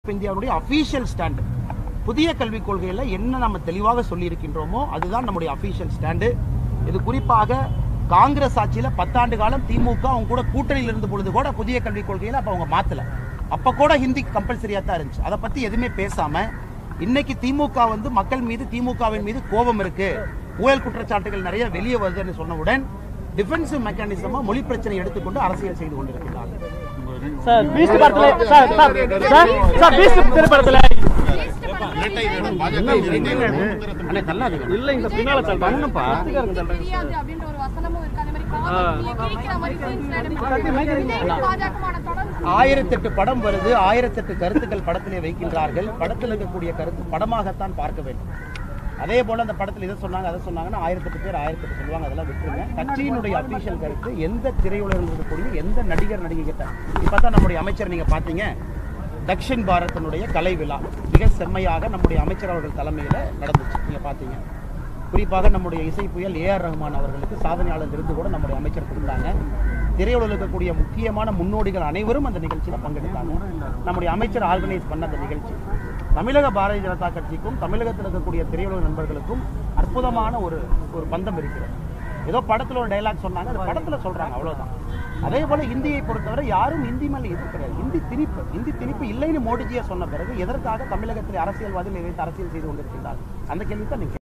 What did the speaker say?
இந்தியாவுடைய official stand புதிய கல்விக் கொள்கையில் என்ன நம்ம தெளிவாக சொல்லியிருக்கின்றோமோ அதுதான் நம்முடைய அபிஷியல் ஸ்டாண்டு இது குறிப்பாக காங்கிரஸ் ஆட்சியில பத்தாண்டு காலம் திமுக அவங்க கூட கூட்டணியில் இருந்த பொழுது கூட புதிய கல்விக் கொள்கையில அப்ப அவங்க மாத்தல அப்ப கூட ஹிந்தி கம்பல்சரியா தான் இருந்துச்சு அதை பத்தி எதுவுமே பேசாம இன்னைக்கு திமுக வந்து மக்கள் மீது திமுகவின் மீது கோபம் இருக்கு ஊழல் குற்றச்சாட்டுகள் நிறைய வெளியே வருதுன்னு சொன்னவுடன் டிஃபென்சிவ் மெக்கானிசமா மொழி பிரச்சனை எடுத்துக்கொண்டு அரசியல் செய்து கொண்டிருக்கிறார்கள் சார் பீஸ்ட் படத்துல sir sir sir sir Beast திரைப்படத்துல இல்ல இந்த பின்னால சொல்றாங்கப்பா தெரியாது அப்படின்ற ஒரு வசனமும் இருக்கு அதே மாதிரி காதலியை கிழிக்கிற மாதிரி scenes எடுப்பாங்க. விஜய்க்கும் பாஜகவோட தொடர்பு ஆயிரத்தெட்டு படம் வருது ஆயிரத்தெட்டு கருத்துக்கள் படத்திலே வைக்கின்றார்கள் படத்தில் இருக்கக்கூடிய கருத்து படமாகத்தான் பார்க்க வேண்டும் அதே போல அந்த படத்தில் இதை சொன்னாங்க அதை சொன்னாங்கன்னா ஆயிரத்தெட்டு பேர் ஆயிரத்தெட்டு சொல்லுவாங்க அதெல்லாம் விட்டுருங்க கட்சியினுடைய அபிஷியல் கருத்து எந்த திரையுலகில் இருக்கக்கூடிய எந்த நடிகர் நடிகை கிட்ட இப்போ தான் நம்முடைய அமைச்சர் நீங்க பார்த்தீங்க தக்ஷின் பாரதனுடைய கலை விழா மிக செம்மையாக நம்முடைய அமைச்சர் அவர்கள் தலைமையில் நடந்துச்சு நீங்க பார்த்தீங்க குறிப்பாக நம்முடைய இசை புயல் ஏஆர் ரஹ்மான் அவர்களுக்கு சாதனையாளர் விருது கூட நம்முடைய அமைச்சர் கொடுத்தாங்க திரையுலகில் இருக்கக்கூடிய முக்கியமான முன்னோடிகள் அனைவரும் அந்த நிகழ்ச்சியில் பங்கெடுத்தாங்க நம்முடைய அமைச்சர் ஆர்கனைஸ் பண்ண அந்த நிகழ்ச்சி தமிழக பாரதிய ஜனதா கட்சிக்கும் தமிழகத்தில் இருக்கக்கூடிய திரையுலக நண்பர்களுக்கும் அற்புதமான ஒரு ஒரு பந்தம் இருக்கிறது ஏதோ படத்துல ஒரு டைலாக் சொன்னாங்க அது படத்துல சொல்றாங்க அவ்வளவுதான் அதே போல இந்தியை பொறுத்தவரை யாரும் இந்தி மேல எதுவும் கிடையாது இந்தி திணிப்பு இந்தி திணிப்பு இல்லைன்னு மோடிஜியா சொன்ன பிறகு எதற்காக தமிழகத்தில் அரசியல்வாதிகள் இணைத்து அரசியல் செய்து கொண்டிருக்கின்றார் அந்த கேள்வி தான் நீங்க